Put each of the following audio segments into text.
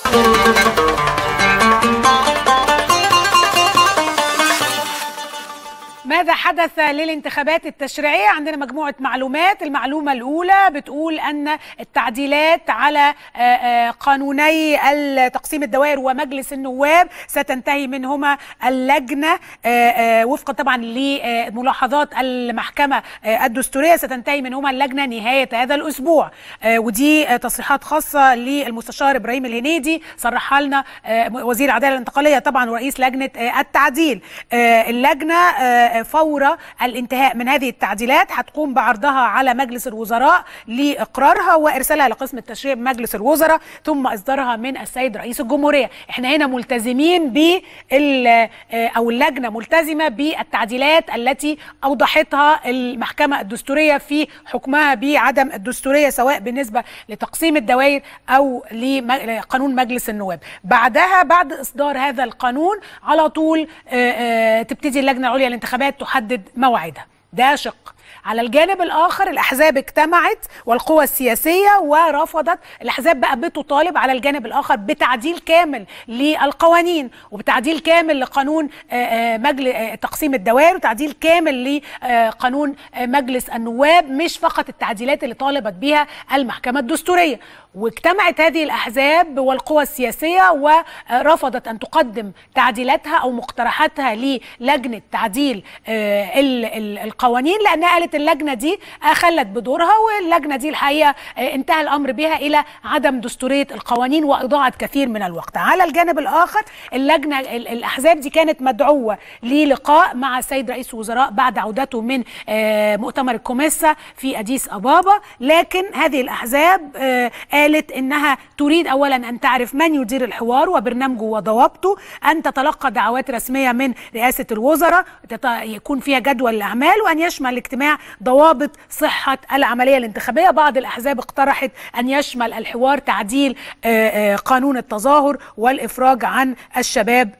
ماذا حدث للانتخابات التشريعية عندنا مجموعة معلومات المعلومة الأولى بتقول أن التعديلات على آه، آه، قانوني تقسيم الدوائر ومجلس النواب ستنتهي منهما اللجنة آه، آه، وفقا طبعا لملاحظات المحكمة آه، الدستورية ستنتهي منهما اللجنة نهاية هذا الأسبوع آه، ودي آه، تصريحات خاصة للمستشار إبراهيم الهنيدي صرحها لنا آه، وزير العدالة الانتقالية طبعا ورئيس لجنة آه، التعديل آه، اللجنة آه، فور الانتهاء من هذه التعديلات هتقوم بعرضها على مجلس الوزراء لإقرارها وإرسالها لقسم التشريع بمجلس الوزراء ثم إصدارها من السيد رئيس الجمهورية احنا هنا ملتزمين بال آه، أو اللجنة ملتزمة بالتعديلات التي أوضحتها المحكمة الدستورية في حكمها بعدم الدستورية سواء بالنسبة لتقسيم الدوائر أو لقانون مجلس النواب بعدها بعد إصدار هذا القانون على طول آه، آه، تبتدي اللجنة العليا للانتخابات تحدد موعدها ده شق على الجانب الاخر الاحزاب اجتمعت والقوى السياسيه ورفضت الاحزاب بقى بتطالب على الجانب الاخر بتعديل كامل للقوانين وبتعديل كامل لقانون آه، آه، مجلس آه، تقسيم الدوائر وتعديل كامل لقانون آه، مجلس النواب مش فقط التعديلات اللي طالبت بها المحكمه الدستوريه واجتمعت هذه الاحزاب والقوى السياسيه ورفضت ان تقدم تعديلاتها او مقترحاتها للجنه تعديل آه، ال- ال- القوانين لانها قالت اللجنه دي خلت بدورها واللجنه دي الحقيقه آه، انتهى الامر بها الى عدم دستوريه القوانين واضاعه كثير من الوقت على الجانب الاخر اللجنه ال- الاحزاب دي كانت مدعوه للقاء مع السيد رئيس الوزراء بعد عودته من آه، مؤتمر الكوميسا في اديس ابابا لكن هذه الاحزاب آه، قالت انها تريد اولا ان تعرف من يدير الحوار وبرنامجه وضوابطه ان تتلقى دعوات رسميه من رئاسه الوزراء تت- يكون فيها جدول الاعمال وان يشمل الاجتماع ضوابط صحه العمليه الانتخابيه بعض الاحزاب اقترحت ان يشمل الحوار تعديل آه، آه، قانون التظاهر والافراج عن الشباب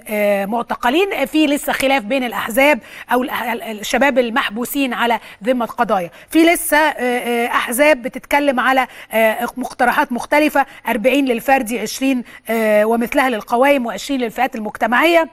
المعتقلين في لسه خلاف بين الاحزاب او الأح- الشباب المحبوسين على ذمه قضايا في لسه آه، آه، احزاب بتتكلم على آه، مقترحات مختلفه 40 للفردي 20 آه، ومثلها للقوائم و20 للفئات المجتمعيه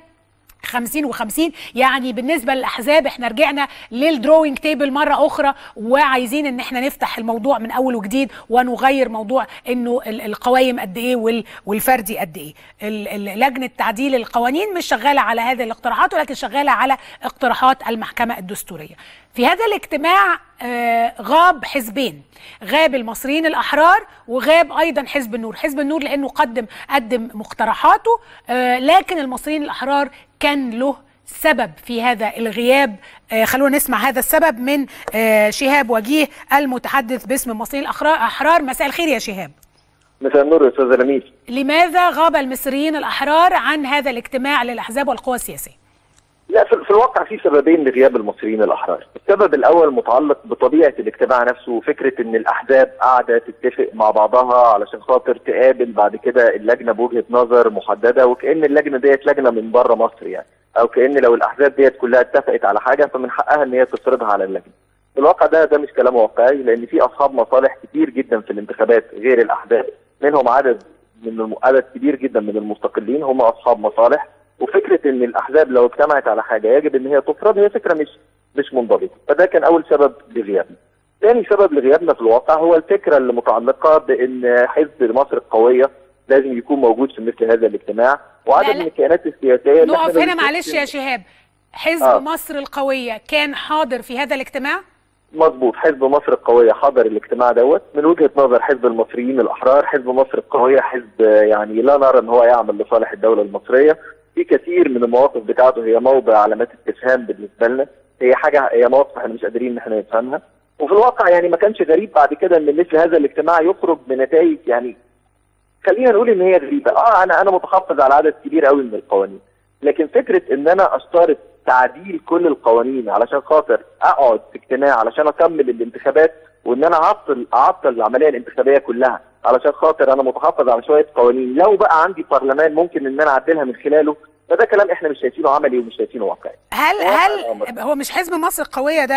50 و50 يعني بالنسبه للاحزاب احنا رجعنا للدروينج تيبل مره اخرى وعايزين ان احنا نفتح الموضوع من اول وجديد ونغير موضوع انه ال- القوائم قد ايه وال- والفردي قد ايه ال- ال- لجنه تعديل القوانين مش شغاله على هذه الاقتراحات ولكن شغاله على اقتراحات المحكمه الدستوريه في هذا الاجتماع آه، غاب حزبين غاب المصريين الاحرار وغاب ايضا حزب النور حزب النور لانه قدم قدم مقترحاته آه، لكن المصريين الاحرار كان له سبب في هذا الغياب آه، خلونا نسمع هذا السبب من آه، شهاب وجيه المتحدث باسم المصريين الاحرار مساء الخير يا شهاب مساء النور يا استاذ لميس لماذا غاب المصريين الاحرار عن هذا الاجتماع للاحزاب والقوى السياسيه لا في, في الواقع في سببين لغياب المصريين الاحرار السبب الاول متعلق بطبيعه الاجتماع نفسه وفكره ان الاحزاب قاعده تتفق مع بعضها علشان خاطر تقابل بعد كده اللجنه بوجهه نظر محدده وكان اللجنه ديت لجنه من بره مصر يعني او كان لو الاحزاب ديت كلها اتفقت على حاجه فمن حقها ان هي تفرضها على اللجنه في الواقع ده ده مش كلام واقعي لان في اصحاب مصالح كتير جدا في الانتخابات غير الاحزاب منهم عدد من الم... عدد كبير جدا من المستقلين هم اصحاب مصالح وفكره ان الاحزاب لو اجتمعت على حاجه يجب ان هي تفرض هي فكره مش مش منضبطه فده كان اول سبب لغيابنا. ثاني سبب لغيابنا في الواقع هو الفكره اللي متعلقه بان حزب مصر القويه لازم يكون موجود في مثل هذا الاجتماع وعدد لا، لا. من الكيانات السياسيه اللي نقف إحنا هنا بنشوف معلش يا شهاب حزب آه. مصر القويه كان حاضر في هذا الاجتماع مظبوط حزب مصر القوية حضر الاجتماع دوت من وجهة نظر حزب المصريين الأحرار حزب مصر القوية حزب آه، يعني لا نرى أن هو يعمل لصالح الدولة المصرية في كثير من المواقف بتاعته هي موضع علامات استفهام بالنسبة لنا هي حاجة هي مواقف احنا مش قادرين ان احنا نفهمها وفي الواقع يعني ما كانش غريب بعد كده ان مثل هذا الاجتماع يخرج بنتائج يعني خلينا نقول ان هي غريبة اه انا انا متحفظ على عدد كبير قوي من القوانين لكن فكرة ان انا اشترط تعديل كل القوانين علشان خاطر اقعد في اجتماع علشان اكمل الانتخابات وان انا اعطل اعطل العمليه الانتخابيه كلها علشان خاطر انا متحفظ على شويه قوانين لو بقى عندي برلمان ممكن ان انا اعدلها من خلاله فده كلام احنا مش شايفينه عملي ومش شايفينه واقعي هل واقع هل الأمر. هو مش حزب مصر القويه ده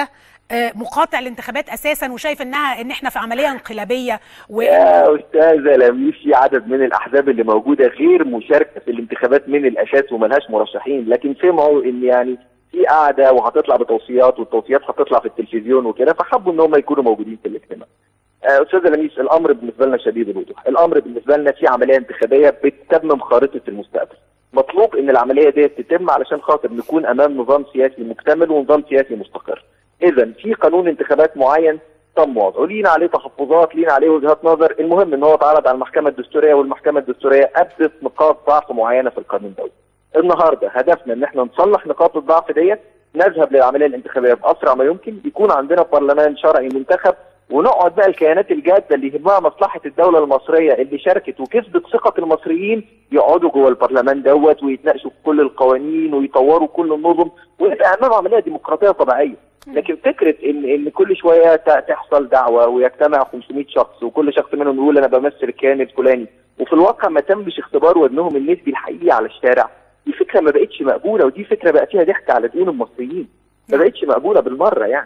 مقاطع الانتخابات اساسا وشايف انها ان احنا في عمليه انقلابيه و... يا استاذه لميس في عدد من الاحزاب اللي موجوده غير مشاركه في الانتخابات من الاساس وملهاش مرشحين لكن سمعوا ان يعني في قاعده وهتطلع بتوصيات والتوصيات هتطلع في التلفزيون وكده فحبوا ان هم يكونوا موجودين في الاجتماع. استاذه لميس الامر بالنسبه لنا شديد الوضوح، الامر بالنسبه لنا في عمليه انتخابيه بتتمم خارطه المستقبل. مطلوب ان العمليه دي تتم علشان خاطر نكون امام نظام سياسي مكتمل ونظام سياسي مستقر. اذا في قانون انتخابات معين تم وضعه، لينا عليه تحفظات، لينا عليه وجهات نظر، المهم ان هو اتعرض على المحكمه الدستوريه والمحكمه الدستوريه ابدت نقاط ضعف معينه في القانون دوت. النهارده هدفنا ان احنا نصلح نقاط الضعف ديت نذهب للعمليه الانتخابيه باسرع ما يمكن يكون عندنا برلمان شرعي منتخب ونقعد بقى الكيانات الجاده اللي يهمها مصلحه الدوله المصريه اللي شاركت وكسبت ثقه المصريين يقعدوا جوه البرلمان دوت ويتناقشوا في كل القوانين ويطوروا كل النظم ويبقى امام عمليه ديمقراطيه طبيعيه لكن فكره ان ان كل شويه تحصل دعوه ويجتمع 500 شخص وكل شخص منهم يقول انا بمثل الكيان الفلاني وفي الواقع ما تمش اختبار وزنهم النسبي الحقيقي على الشارع دي فكره ما بقتش مقبوله ودي فكره بقى فيها ضحك على دقون المصريين ما بقتش مقبوله بالمره يعني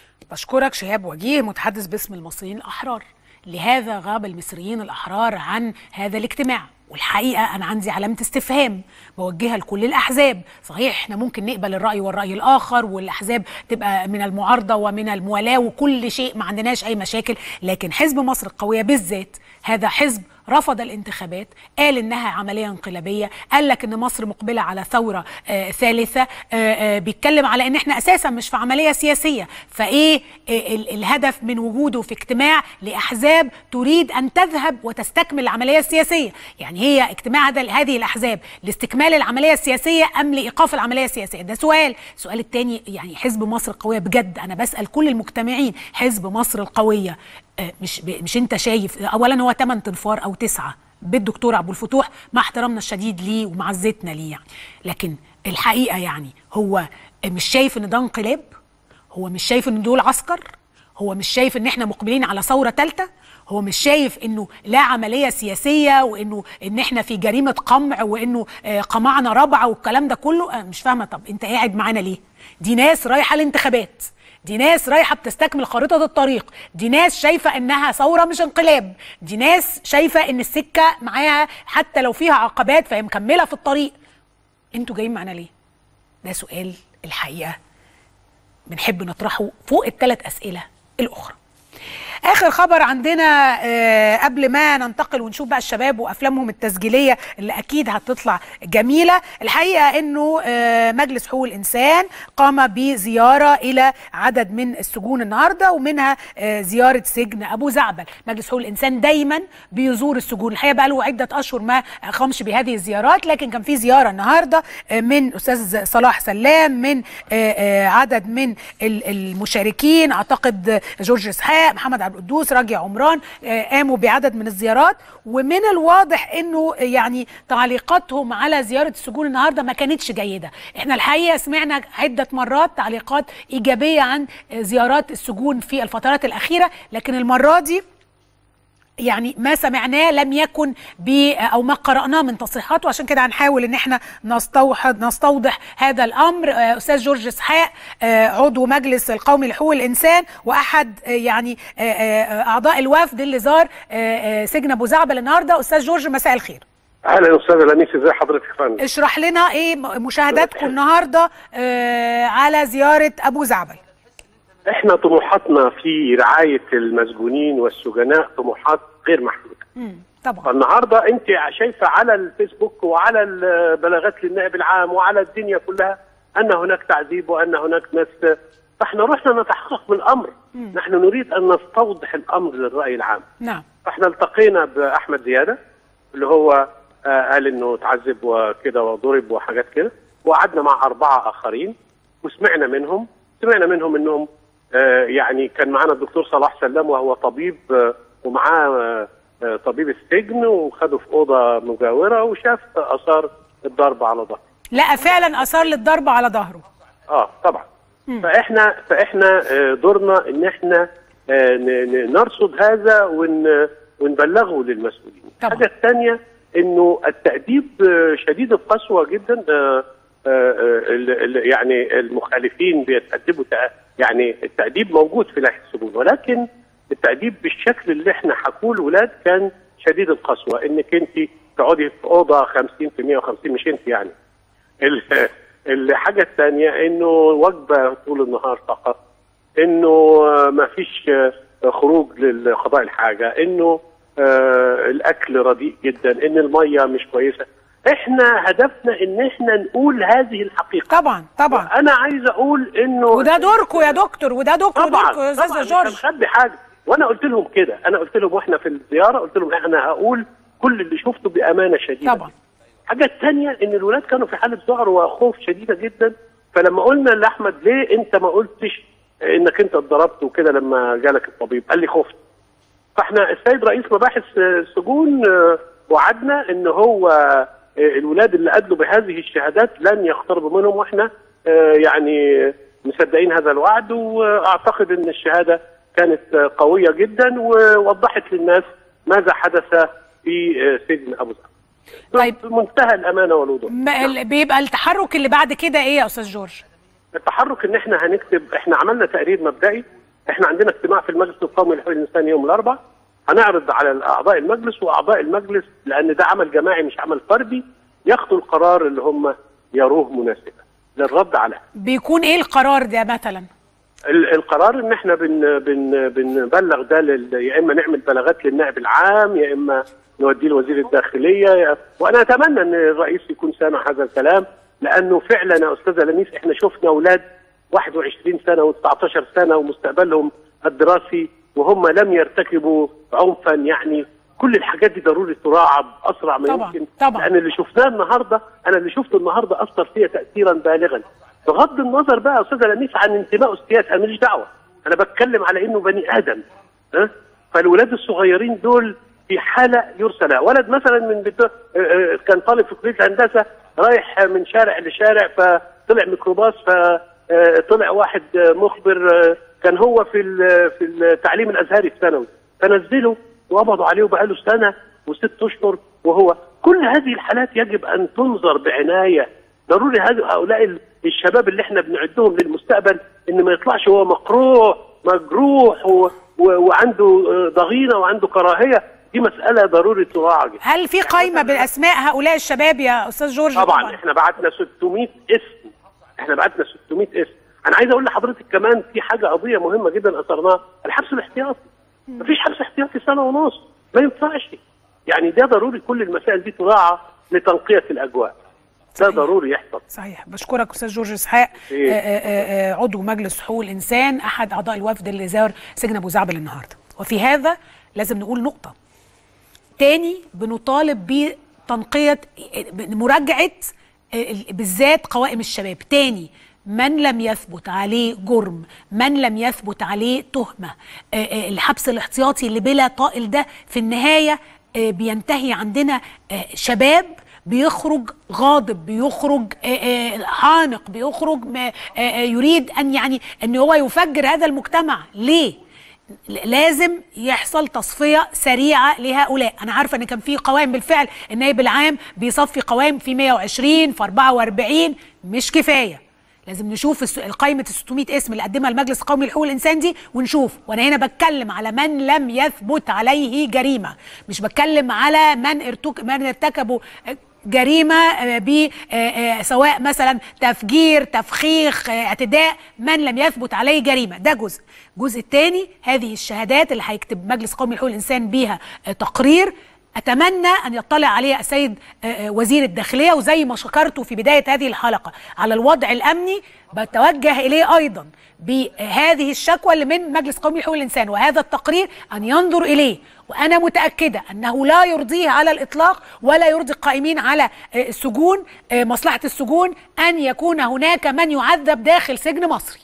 بشكرك شهاب وجيه متحدث باسم المصريين الاحرار لهذا غاب المصريين الاحرار عن هذا الاجتماع والحقيقه انا عندي علامه استفهام بوجهها لكل الاحزاب صحيح احنا ممكن نقبل الراي والراي الاخر والاحزاب تبقى من المعارضه ومن الموالاه وكل شيء ما عندناش اي مشاكل لكن حزب مصر القويه بالذات هذا حزب رفض الانتخابات قال انها عمليه انقلابيه قال لك ان مصر مقبله على ثوره آه ثالثه آه آه بيتكلم على ان احنا اساسا مش في عمليه سياسيه فايه آه الهدف من وجوده في اجتماع لاحزاب تريد ان تذهب وتستكمل العمليه السياسيه يعني هي اجتماع هذه الاحزاب لاستكمال العمليه السياسيه ام لايقاف العمليه السياسيه ده سؤال السؤال الثاني يعني حزب مصر القويه بجد انا بسال كل المجتمعين حزب مصر القويه مش مش انت شايف اولا هو 8 تنفار او تسعه بالدكتور ابو الفتوح مع احترامنا الشديد ليه ومعزتنا ليه يعني لكن الحقيقه يعني هو مش شايف ان ده انقلاب هو مش شايف ان دول عسكر هو مش شايف ان احنا مقبلين على ثوره ثالثه هو مش شايف انه لا عمليه سياسيه وانه ان احنا في جريمه قمع وانه قمعنا رابعه والكلام ده كله أنا مش فاهمه طب انت قاعد معانا ليه دي ناس رايحه الانتخابات دي ناس رايحه بتستكمل خريطه الطريق دي ناس شايفه انها ثوره مش انقلاب دي ناس شايفه ان السكه معاها حتى لو فيها عقبات فهي مكمله في الطريق انتوا جايين معانا ليه ده سؤال الحقيقه بنحب نطرحه فوق الثلاث اسئله الاخرى اخر خبر عندنا آه قبل ما ننتقل ونشوف بقى الشباب وافلامهم التسجيليه اللي اكيد هتطلع جميله الحقيقه انه آه مجلس حقوق الانسان قام بزياره الى عدد من السجون النهارده ومنها آه زياره سجن ابو زعبل مجلس حقوق الانسان دايما بيزور السجون الحقيقه بقى له عده اشهر ما قامش بهذه الزيارات لكن كان في زياره النهارده من استاذ صلاح سلام من عدد من المشاركين اعتقد جورج اسحاق محمد عبد القدوس راجع عمران قاموا بعدد من الزيارات ومن الواضح انه يعني تعليقاتهم على زياره السجون النهارده ما كانتش جيده احنا الحقيقه سمعنا عده مرات تعليقات ايجابيه عن زيارات السجون في الفترات الاخيره لكن المره دي يعني ما سمعناه لم يكن ب او ما قراناه من تصريحاته عشان كده هنحاول ان احنا نستوحد نستوضح هذا الامر استاذ جورج اسحاق عضو مجلس القومي لحقوق الانسان واحد يعني اعضاء الوفد اللي زار سجن ابو زعبل النهارده استاذ جورج مساء الخير اهلا استاذ لميس ازي حضرتك يا فندم اشرح لنا ايه مشاهداتكم النهارده على زياره ابو زعبل احنا طموحاتنا في رعايه المسجونين والسجناء طموحات غير محدوده. طبعا. فالنهارده انت شايفه على الفيسبوك وعلى البلاغات للنائب العام وعلى الدنيا كلها ان هناك تعذيب وان هناك ناس فاحنا رحنا نتحقق بالامر، مم. نحن نريد ان نستوضح الامر للراي العام. نعم. فاحنا التقينا باحمد زياده اللي هو آه قال انه تعذب وكده وضرب وحاجات كده، وقعدنا مع اربعه اخرين وسمعنا منهم، سمعنا منهم انهم آه يعني كان معانا الدكتور صلاح سلام وهو طبيب آه ومعاه آه طبيب السجن وخده في اوضه مجاوره وشاف اثار الضرب على ظهره. لقى فعلا اثار للضرب على ظهره. اه طبعا. مم. فاحنا فاحنا دورنا ان احنا نرصد هذا ون ونبلغه للمسؤولين. الحاجه الثانيه انه التاديب شديد القسوه جدا يعني المخالفين بيتادبوا يعني التاديب موجود في لائحه السجون ولكن التاديب بالشكل اللي احنا حكوه الولاد كان شديد القسوه انك انت تقعدي في اوضه 50 في 150 مش انت يعني ال- الحاجه الثانيه انه وجبه طول النهار فقط انه ما فيش خروج لقضاء الحاجه انه آه، الاكل رديء جدا ان الميه مش كويسه احنا هدفنا ان احنا نقول هذه الحقيقه طبعا طبعا انا عايز اقول انه وده دوركم يا دكتور وده دكتور طبعا دوركم يا استاذ طبعا مش جورج هنخبي حاجه وانا قلت لهم كده انا قلت لهم واحنا في الزياره قلت لهم انا هقول كل اللي شفته بامانه شديده طبعا الحاجه الثانيه ان الولاد كانوا في حاله ذعر وخوف شديده جدا فلما قلنا لاحمد ليه انت ما قلتش انك انت اتضربت وكده لما جالك الطبيب قال لي خفت فاحنا السيد رئيس مباحث السجون آه، وعدنا ان هو آه، الولاد اللي ادلوا بهذه الشهادات لن يقتربوا منهم واحنا آه، يعني مصدقين هذا الوعد واعتقد ان الشهاده كانت آه، قويه جدا ووضحت للناس ماذا حدث في آه، سجن ابو ظبي. طيب. بمنتهى الامانه والوضوح. ما ال- بيبقى التحرك اللي بعد كده ايه يا استاذ جورج التحرك ان احنا هنكتب احنا عملنا تقرير مبدئي احنا عندنا اجتماع في المجلس القومي لحقوق الانسان يوم الاربعاء هنعرض على اعضاء المجلس واعضاء المجلس لان ده عمل جماعي مش عمل فردي ياخدوا القرار اللي هم يروه مناسبا للرد على بيكون ايه القرار ده مثلا ال- القرار ان احنا بن بن بنبلغ ده لل- يا اما نعمل بلاغات للنائب العام يا اما نوديه لوزير الداخليه يا- وانا اتمنى ان الرئيس يكون سامع هذا الكلام لانه فعلا يا استاذه لميس احنا شفنا اولاد 21 سنه و19 سنه ومستقبلهم الدراسي وهم لم يرتكبوا عنفا يعني كل الحاجات دي ضروري تراعى باسرع ما طبعاً، يمكن طبعاً. لان اللي شفناه النهارده انا اللي شفته النهارده اثر فيا تاثيرا بالغا بغض النظر بقى يا استاذه لميس عن انتمائه السياسي انا ماليش دعوه انا بتكلم على انه بني ادم ها فالولاد الصغيرين دول في حاله يرسل لها. ولد مثلا من بتو... آه، آه، كان طالب في كليه الهندسه رايح من شارع لشارع فطلع ميكروباص فطلع واحد آه، مخبر آه، كان هو في ال- في التعليم الازهري الثانوي فنزله وقبضوا عليه وبقاله سنه وست اشهر وهو كل هذه الحالات يجب ان تنظر بعنايه ضروري هذ- هؤلاء ال- الشباب اللي احنا بنعدهم للمستقبل ان ما يطلعش هو مقروع مجروح و... و... وعنده آه، ضغينه وعنده كراهيه دي مساله ضروري تراعى جدا. هل في قائمه باسماء هؤلاء الشباب يا استاذ جورج طبعا احنا بعتنا 600 اسم احنا بعتنا 600 اسم انا عايز اقول لحضرتك كمان في حاجه قضيه مهمه جدا اثرناها الحبس الاحتياطي مفيش حبس احتياطي سنه ونص ما ينفعش يعني ده ضروري كل المسائل دي تراعى لتنقيه الاجواء ده صحيح. ضروري يحصل صحيح بشكرك استاذ جورج اسحاق إيه. آه، آه، آه، عضو مجلس حقوق الانسان احد اعضاء الوفد اللي زار سجن ابو زعبل النهارده وفي هذا لازم نقول نقطه تاني بنطالب بتنقيه مراجعه آه، بالذات قوائم الشباب تاني من لم يثبت عليه جرم من لم يثبت عليه تهمه آه، آه، الحبس الاحتياطي اللي بلا طائل ده في النهايه آه، بينتهي عندنا آه، شباب بيخرج غاضب بيخرج آه، آه، حانق بيخرج ما- آه، آه، يريد ان يعني ان هو يفجر هذا المجتمع ليه ل- لازم يحصل تصفيه سريعه لهؤلاء انا عارفه ان كان في قوائم بالفعل النائب العام بيصفي قوائم في 120 في 44 مش كفايه لازم نشوف الس- القائمه ال 600 اسم اللي قدمها المجلس القومي لحقوق الانسان دي ونشوف وانا هنا بتكلم على من لم يثبت عليه جريمه مش بتكلم على من ارتك من ارتكبوا جريمه ب سواء مثلا تفجير تفخيخ آه، اعتداء من لم يثبت عليه جريمه ده جزء الجزء الثاني هذه الشهادات اللي هيكتب مجلس قومي لحقوق الانسان بيها آه، تقرير اتمنى ان يطلع عليها السيد آه، آه، وزير الداخليه وزي ما شكرته في بدايه هذه الحلقه على الوضع الامني بتوجه اليه ايضا بهذه الشكوى اللي من مجلس قومي لحقوق الانسان وهذا التقرير ان ينظر اليه وانا متاكده انه لا يرضيه على الاطلاق ولا يرضي القائمين على آه، السجون آه، مصلحه السجون ان يكون هناك من يعذب داخل سجن مصري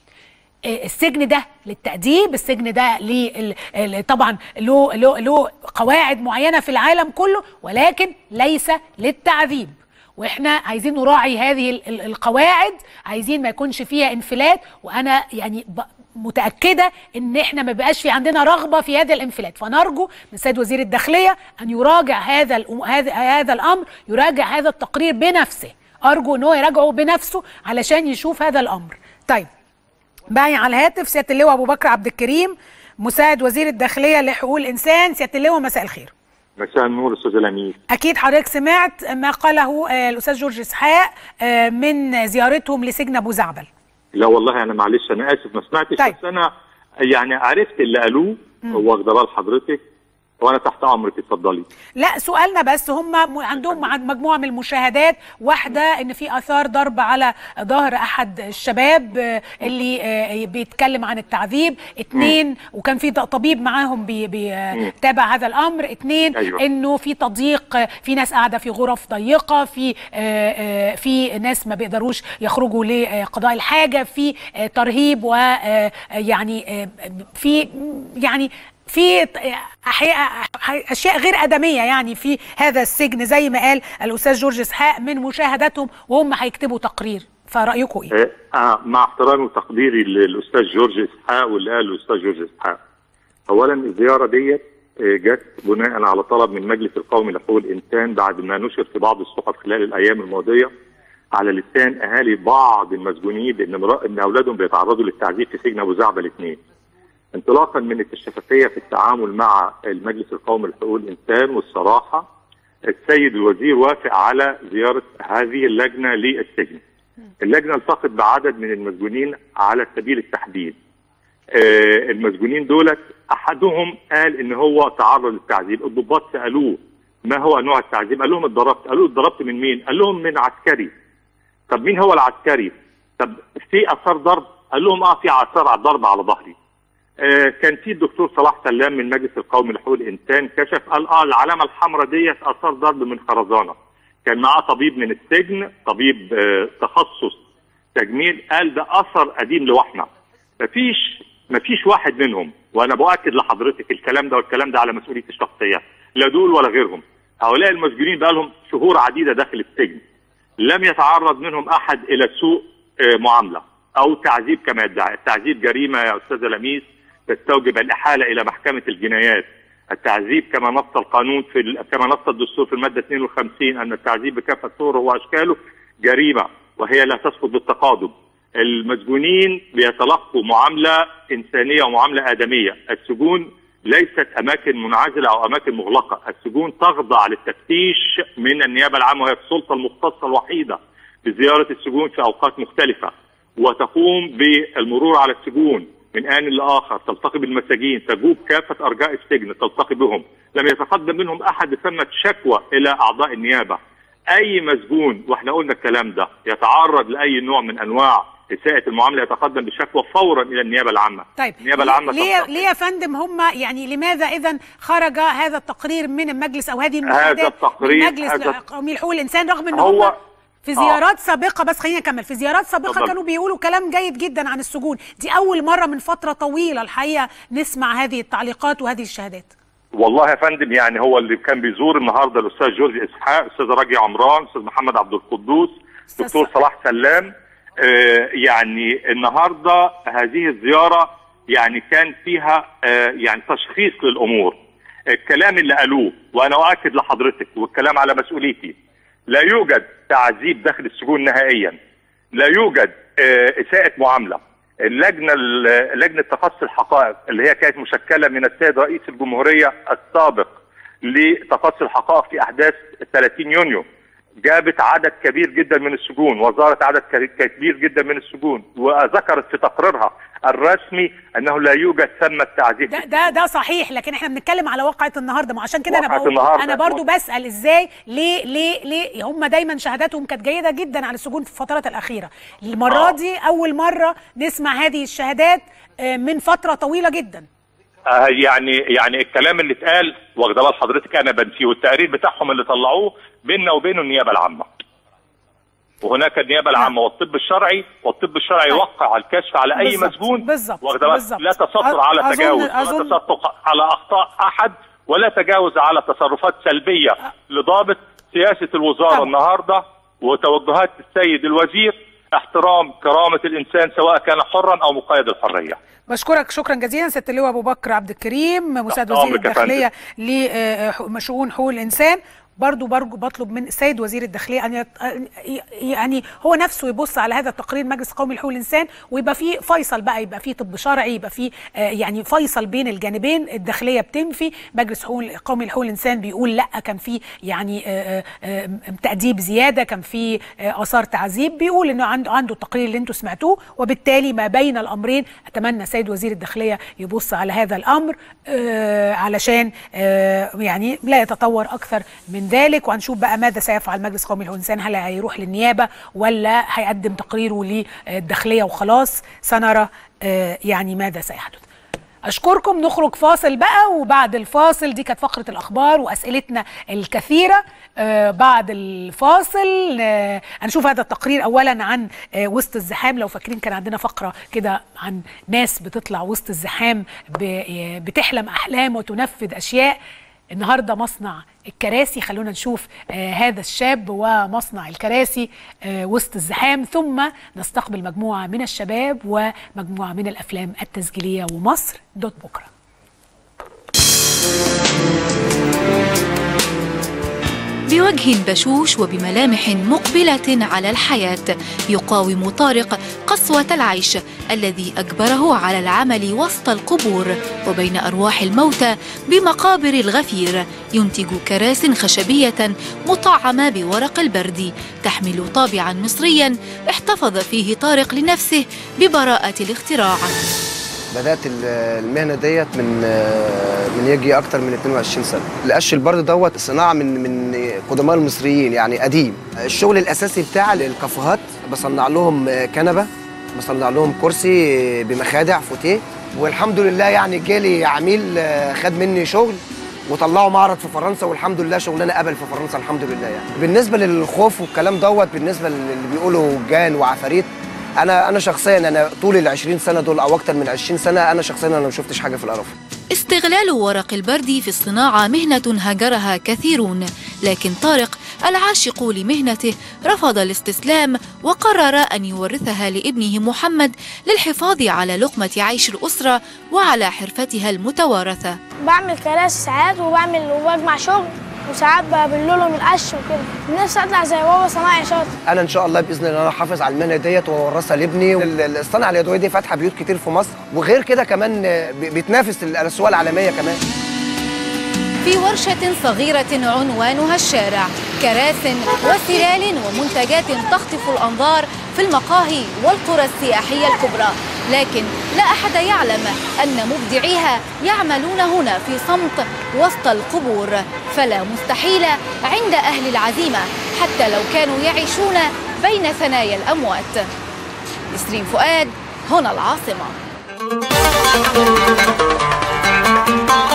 آه، السجن ده للتأديب السجن ده لل- ال- طبعا له له له قواعد معينة في العالم كله ولكن ليس للتعذيب واحنا عايزين نراعي هذه ال- ال- القواعد عايزين ما يكونش فيها انفلات وانا يعني ب- متاكده ان احنا ما بقاش في عندنا رغبه في هذا الانفلات فنرجو من السيد وزير الداخليه ان يراجع هذا الأم- هذا هذا الامر يراجع هذا التقرير بنفسه ارجو ان هو يراجعه بنفسه علشان يشوف هذا الامر طيب معي على الهاتف سياده اللواء ابو بكر عبد الكريم مساعد وزير الداخليه لحقوق الانسان سياده اللواء مساء الخير مساء النور استاذ الامين اكيد حضرتك سمعت ما قاله آه، الاستاذ جورج اسحاق آه، من زيارتهم لسجن ابو زعبل لا والله انا معلش انا اسف ما سمعتش طيب. بس انا يعني عرفت اللي قالوه واخده بال حضرتك وانا تحت امرك اتفضلي لا سؤالنا بس هم م- عندهم مع- مجموعه من المشاهدات واحده ان في اثار ضرب على ظهر احد الشباب آه، اللي آه، بيتكلم عن التعذيب اتنين وكان في طبيب معاهم بي- بيتابع هذا الامر اتنين أيوة. انه في تضييق آه، في ناس قاعده في غرف ضيقه في آه، آه، في ناس ما بيقدروش يخرجوا لقضاء الحاجه في آه، ترهيب ويعني في يعني في أحياء اشياء غير ادميه يعني في هذا السجن زي ما قال الاستاذ جورج اسحاق من مشاهداتهم وهم هيكتبوا تقرير فرايكم ايه؟ آه، آه مع احترامي وتقديري للاستاذ جورج اسحاق واللي قاله الاستاذ جورج اسحاق اولا الزياره ديت آه، جت بناء على طلب من مجلس القومي لحقوق الانسان بعد ما نشر في بعض الصحف خلال الايام الماضيه على لسان اهالي بعض المسجونين بان امرأ- ان اولادهم بيتعرضوا للتعذيب في سجن ابو زعبل اثنين انطلاقا من الشفافيه في التعامل مع المجلس القومي لحقوق الانسان والصراحه السيد الوزير وافق على زياره هذه اللجنه للسجن. اللجنه التقت بعدد من المسجونين على سبيل التحديد. آه، المسجونين دولت احدهم قال ان هو تعرض للتعذيب، الضباط سالوه ما هو نوع التعذيب؟ قال لهم اتضربت، قالوا اتضربت من مين؟ قال لهم من عسكري. طب مين هو العسكري؟ طب في اثار ضرب؟ قال لهم اه في اثار على ضرب على ظهري. آه، كان في الدكتور صلاح سلام من المجلس القومي لحقوق الانسان كشف قال اه العلامه الحمراء ديت اثار ضرب من خرزانه كان معاه طبيب من السجن طبيب آه، تخصص تجميل قال ده اثر قديم لوحنا مفيش مفيش واحد منهم وانا باكد لحضرتك الكلام ده والكلام ده على مسؤوليتي الشخصيه لا دول ولا غيرهم هؤلاء المسجونين بقى لهم شهور عديده داخل السجن لم يتعرض منهم احد الى سوء آه، معامله او تعذيب كما يدعي التعذيب جريمه يا استاذ لميس تستوجب الاحاله الى محكمه الجنايات التعذيب كما نص القانون في ال... كما نص الدستور في الماده 52 ان التعذيب بكافه صوره واشكاله جريمه وهي لا تسقط بالتقادم المسجونين بيتلقوا معامله انسانيه ومعامله ادميه السجون ليست اماكن منعزله او اماكن مغلقه السجون تخضع للتفتيش من النيابه العامه وهي السلطه المختصه الوحيده بزياره السجون في اوقات مختلفه وتقوم بالمرور على السجون من آن لآخر تلتقي بالمساجين تجوب كافة أرجاء السجن تلتقي بهم لم يتقدم منهم أحد ثمة شكوى إلى أعضاء النيابة أي مسجون وإحنا قلنا الكلام ده يتعرض لأي نوع من أنواع إساءة المعاملة يتقدم بشكوى فورا إلى النيابة العامة طيب النيابة العامة ليه تلتقي. ليه يا فندم هم يعني لماذا اذا خرج هذا التقرير من المجلس او هذه المشاهدات التقرير- من مجلس هذا- القومي لحقوق الانسان رغم ان هو- هم في آه. زيارات سابقه بس خلينا نكمل في زيارات سابقه اتفضل. كانوا بيقولوا كلام جيد جدا عن السجون دي اول مره من فتره طويله الحقيقه نسمع هذه التعليقات وهذه الشهادات والله يا فندم يعني هو اللي كان بيزور النهارده الاستاذ جورج اسحاق استاذ راجي عمران استاذ محمد عبد القدوس أستاذ دكتور ص- صلاح سلام آه يعني النهارده هذه الزياره يعني كان فيها آه يعني تشخيص للامور الكلام اللي قالوه وانا اؤكد لحضرتك والكلام على مسؤوليتي لا يوجد تعذيب داخل السجون نهائيا لا يوجد آه، اساءة معاملة اللجنة ال- لجنة تقصي الحقائق اللي هي كانت مشكلة من السيد رئيس الجمهورية السابق لتقصي الحقائق في أحداث 30 يونيو جابت عدد كبير جدا من السجون وزارت عدد ك- كبير جدا من السجون وذكرت في تقريرها الرسمي أنه لا يوجد ثمة تعذيب ده ده ده صحيح لكن احنا بنتكلم على واقعه النهارده ما عشان كده انا واقعة بقول النهاردة. انا برضو بسال ازاي ليه ليه ليه هم دايما شهاداتهم كانت جيده جدا على السجون في الفترات الاخيره المره آه. دي اول مره نسمع هذه الشهادات آه، من فتره طويله جدا آه، يعني يعني الكلام اللي اتقال واخده بال حضرتك انا بنفيه والتقرير بتاعهم اللي طلعوه بيننا وبينه النيابه العامه. وهناك النيابه العامه والطب الشرعي والطب الشرعي طيب. يوقع الكشف على اي بالظبط، مسجون بالظبط، واخده بال بالظبط. لا تستر أ- على أظن- تجاوز أظن- ولا تستر على اخطاء احد ولا تجاوز على تصرفات سلبيه لضابط سياسه الوزاره طبعا. النهارده وتوجهات السيد الوزير احترام كرامه الانسان سواء كان حرا او مقيد الحريه. بشكرك شكرا جزيلا سياده اللواء ابو بكر عبد الكريم مساعد تحت وزير أمرك يا فندم. الداخليه لشؤون حقوق الانسان برضو برضو بطلب من السيد وزير الداخليه ان يت... يعني هو نفسه يبص على هذا التقرير مجلس قومي لحقوق الانسان ويبقى فيه فيصل بقى يبقى فيه طب شرعي يبقى فيه آه، يعني فيصل بين الجانبين الداخليه بتنفي مجلس حقوق قومي لحقوق الانسان بيقول لا كان في يعني آه، آه، آه، تاديب زياده كان في آه، اثار تعذيب بيقول انه عنده عنده التقرير اللي انتم سمعتوه وبالتالي ما بين الامرين اتمنى سيد وزير الداخليه يبص على هذا الامر آه، علشان آه، يعني لا يتطور اكثر من ذلك وهنشوف بقى ماذا سيفعل مجلس قومي لحقوق الانسان هل هيروح للنيابه ولا هيقدم تقريره للداخليه وخلاص سنرى آه، يعني ماذا سيحدث اشكركم نخرج فاصل بقى وبعد الفاصل دي كانت فقره الاخبار واسئلتنا الكثيره آه بعد الفاصل آه هنشوف هذا التقرير اولا عن آه وسط الزحام لو فاكرين كان عندنا فقره كده عن ناس بتطلع وسط الزحام ب- آه، بتحلم احلام وتنفذ اشياء النهارده مصنع الكراسي خلونا نشوف آه هذا الشاب ومصنع الكراسي آه وسط الزحام ثم نستقبل مجموعه من الشباب ومجموعه من الافلام التسجيليه ومصر دوت بكره بوجه بشوش وبملامح مقبلة على الحياة يقاوم طارق قسوة العيش الذي أجبره على العمل وسط القبور وبين أرواح الموتى بمقابر الغفير ينتج كراس خشبية مطعمة بورق البرد تحمل طابعا مصريا احتفظ فيه طارق لنفسه ببراءة الاختراع بدات ال- المهنه ديت من من يجي اكتر من 22 سنه القش البرد دوت صناعه من من قدماء المصريين يعني قديم الشغل الاساسي بتاع الكافيهات بصنع لهم كنبه بصنع لهم كرسي بمخادع فوتيه والحمد لله يعني جالي عميل خد مني شغل وطلعوا معرض في فرنسا والحمد لله شغلنا قبل في فرنسا الحمد لله يعني بالنسبه للخوف والكلام دوت بالنسبه اللي بيقولوا جان وعفاريت انا انا شخصيا انا طول ال 20 سنه دول او اكتر من 20 سنه انا شخصيا انا ما شفتش حاجه في القرف استغلال ورق البرد في الصناعة مهنة هجرها كثيرون لكن طارق العاشق لمهنته رفض الاستسلام وقرر أن يورثها لابنه محمد للحفاظ على لقمة عيش الأسرة وعلى حرفتها المتوارثة بعمل كراسي ساعات وبعمل وبجمع شغل وساعات ببللهم القش وكده نفسي اطلع زي بابا صنايعي شاطر انا ان شاء الله باذن الله انا احافظ على المهنه ديت واورثها لابني ال- الصناعه اليدويه دي فاتحه بيوت كتير في مصر وغير كده كمان بي- بتنافس الاسواق العالميه كمان في ورشة صغيرة عنوانها الشارع كراس وسلال ومنتجات تخطف الأنظار في المقاهي والقرى السياحية الكبرى لكن لا أحد يعلم أن مبدعيها يعملون هنا في صمت وسط القبور فلا مستحيل عند أهل العزيمة حتى لو كانوا يعيشون بين ثنايا الأموات نسرين فؤاد هنا العاصمة